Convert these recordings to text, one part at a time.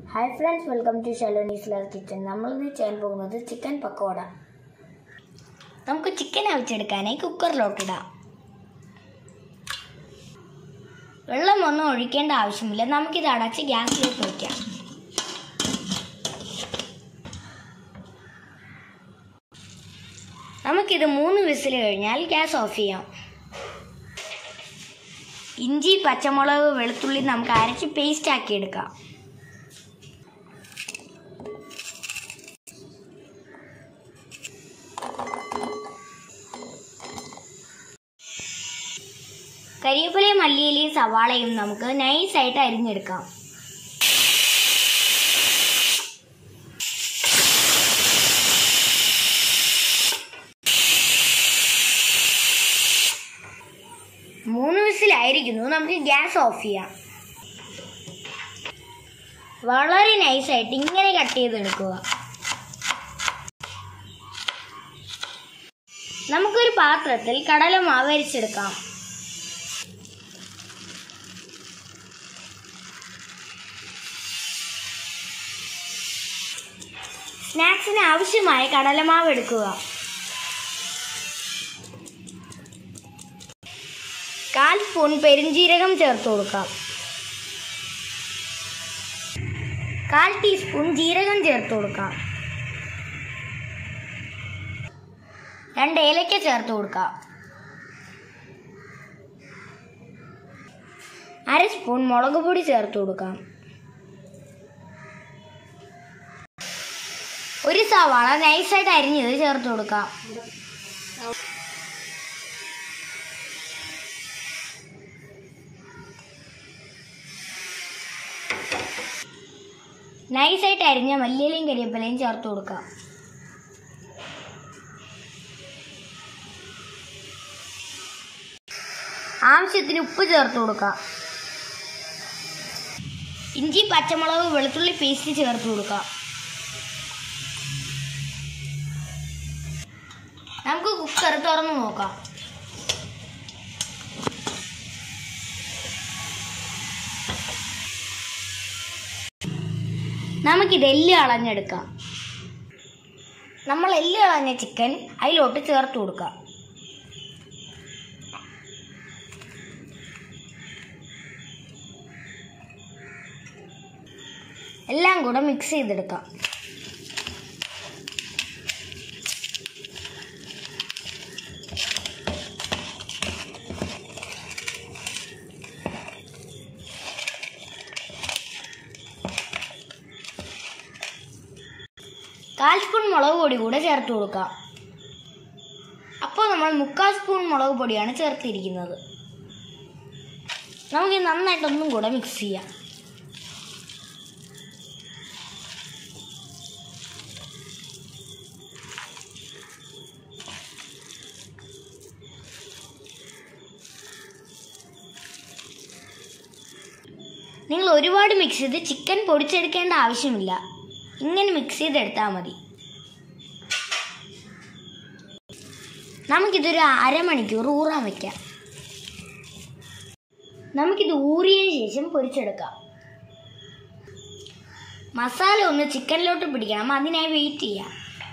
hi friends welcome to ഷലോനീസ് ലർ kitchen നമ്മളിന്ന് ചെയ്യാൻ പോകുന്നത് ചിക്കൻ പക്കോട നമുക്ക് ചിക്കൻ അവിച്ചെടുക്കാനായി കുക്കറിലോട്ടിടാം വെള്ളമൊന്നും ഒഴിക്കേണ്ട ആവശ്യമില്ല നമുക്കിത് അടച്ച് ഗ്യാസിലേക്ക് വയ്ക്കാം നമുക്കിത് മൂന്ന് വിസിൽ കഴിഞ്ഞാൽ ഗ്യാസ് ഓഫ് ചെയ്യാം ഇഞ്ചി പച്ചമുളക് വെളുത്തുള്ളി നമുക്ക് അരച്ച് പേസ്റ്റ് ആക്കി എടുക്കാം കരിവേപ്പിലയും മല്ലിയിലയും സവാളയും നമുക്ക് നൈസായിട്ട് അരിഞ്ഞെടുക്കാം മൂന്ന് വിസിലായിരിക്കുന്നു നമുക്ക് ഗ്യാസ് ഓഫ് ചെയ്യാം വളരെ നൈസായിട്ട് ഇങ്ങനെ കട്ട് ചെയ്തെടുക്കുക നമുക്കൊരു പാത്രത്തിൽ കടലമാവ് അരിച്ചെടുക്കാം സ്നാക്സിന് ആവശ്യമായ കടലമാവ് എടുക്കുക കാൽ സ്പൂൺ പെരിഞ്ജീരകം ചേർത്ത് കൊടുക്കാം കാൽ ടീസ്പൂൺ ജീരകം ചേർത്ത് കൊടുക്കാം രണ്ട് ഏലക്ക ചേർത്ത് കൊടുക്കാം അര സ്പൂൺ മുളക് പൊടി ചേർത്ത് കൊടുക്കാം ഒരു സവാള നൈസായിട്ട് അരിഞ്ഞത് ചേർത്ത് കൊടുക്കാം നൈസായിട്ട് അരിഞ്ഞ മല്ലിയിലയും കരിവേപ്പിലയും ചേർത്ത് കൊടുക്കാം ആവശ്യത്തിന് ഉപ്പ് ചേർത്ത് കൊടുക്കാം ഇഞ്ചി പച്ചമുളക് വെളുത്തുള്ളി പേസ്റ്റ് ചേർത്ത് കൊടുക്കാം നമുക്ക് കുക്കർ തുറന്ന് നോക്കാം നമുക്കിത് എല്ല് കളഞ്ഞെടുക്കാം നമ്മൾ എല്ല് കളഞ്ഞ ചിക്കൻ അതിലോട്ട് ചേർത്ത് കൊടുക്കാം എല്ലാം കൂടെ മിക്സ് ചെയ്തെടുക്കാം കാൽ സ്പൂൺ മുളക് പൊടി കൂടെ ചേർത്ത് കൊടുക്കാം അപ്പോൾ നമ്മൾ മുക്കാൽ സ്പൂൺ മുളക് പൊടിയാണ് ചേർത്തിരിക്കുന്നത് നമുക്ക് നന്നായിട്ടൊന്നും കൂടെ മിക്സ് ചെയ്യാം നിങ്ങൾ ഒരുപാട് മിക്സ് ചെയ്ത് ചിക്കൻ പൊടിച്ചെടുക്കേണ്ട ആവശ്യമില്ല ഇങ്ങനെ മിക്സ് ചെയ്തെടുത്താൽ മതി നമുക്കിതൊരു അരമണിക്കൂർ ഊറാൻ വയ്ക്കാം നമുക്കിത് ഊറിയതിന് ശേഷം പൊരിച്ചെടുക്കാം മസാല ഒന്ന് ചിക്കനിലോട്ട് പിടിക്കണം അതിനായി വെയിറ്റ് ചെയ്യാം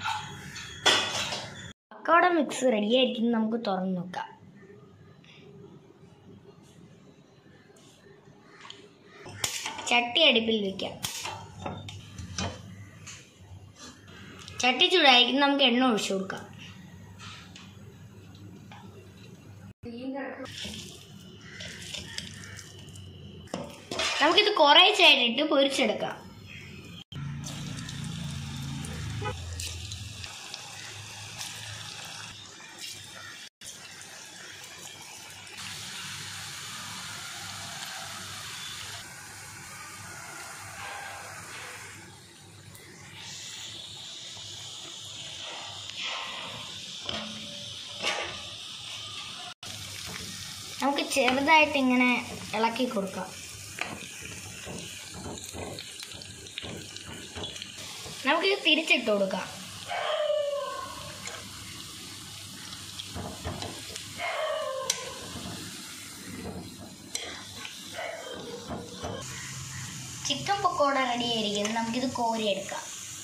പക്കോട മിക്സ് റെഡിയായിരിക്കും നമുക്ക് തുറന്ന് നോക്കാം ചട്ടി അടുപ്പിൽ വെക്കാം ചട്ടി ചൂടായിരിക്കും നമുക്ക് എണ്ണ ഒഴിച്ചു കൊടുക്കാം നമുക്കിത് കുറേശ്ശായിട്ടിട്ട് പൊരിച്ചെടുക്കാം നമുക്ക് ചെറുതായിട്ട് ഇങ്ങനെ ഇളക്കി കൊടുക്കാം നമുക്ക് തിരിച്ചിട്ട് കൊടുക്കാം ചിക്കൻ പക്കോട റെഡി ആയിരിക്കുന്നു നമുക്കിത് കോരിയെടുക്കാം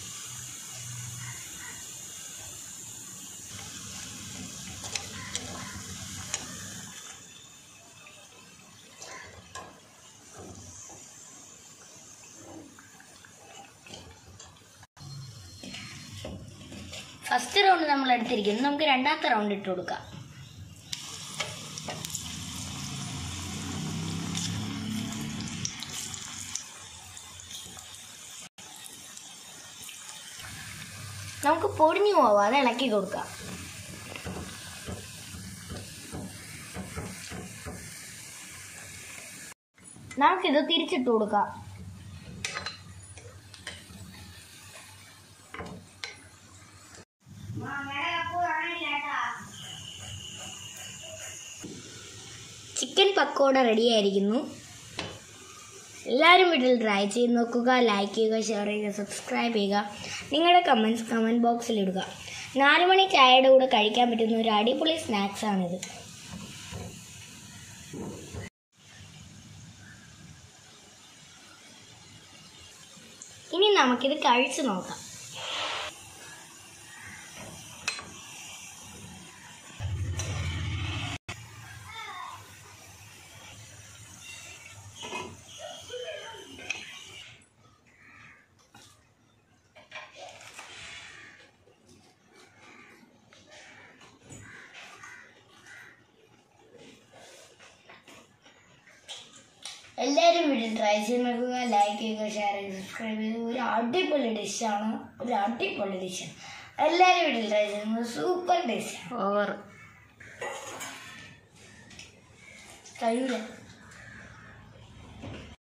ഫസ്റ്റ് റൗണ്ട് നമ്മൾ എടുത്തിരിക്കുന്നു നമുക്ക് രണ്ടാമത്തെ റൗണ്ട് ഇട്ട് കൊടുക്കാം നമുക്ക് പൊടിഞ്ഞു പോവാതെ ഇളക്കി കൊടുക്കാം നമുക്കിത് തിരിച്ചിട്ട് കൊടുക്കാം ചിക്കൻ പക്കോട റെഡി ആയിരിക്കുന്നു എല്ലാവരും വീട്ടിൽ ട്രൈ ചെയ്ത് നോക്കുക ലൈക്ക് ചെയ്യുക ഷെയർ ചെയ്യുക സബ്സ്ക്രൈബ് ചെയ്യുക നിങ്ങളുടെ കമൻറ്റ്സ് കമൻറ്റ് ബോക്സിൽ ഇടുക നാല് മണി ചായയുടെ കൂടെ കഴിക്കാൻ പറ്റുന്ന ഒരു അടിപൊളി സ്നാക്സ് ആണിത് ഇനി നമുക്കിത് കഴിച്ചു നോക്കാം എല്ലാവരും വീട്ടിൽ ട്രൈ ചെയ്ത് നോക്കുക ലൈക്ക് ചെയ്യുക ഷെയർ ചെയ്യുക സബ്സ്ക്രൈബ് ചെയ്യുക ഒരു അടിപൊളി ഡിഷാണ് ഒരു അടിപൊളി ഡിഷാണ് എല്ലാവരും വീട്ടിൽ ട്രൈ ചെയ്യുന്നത് സൂപ്പർ ഡിഷാണ് ഓവർ കഴിയൂല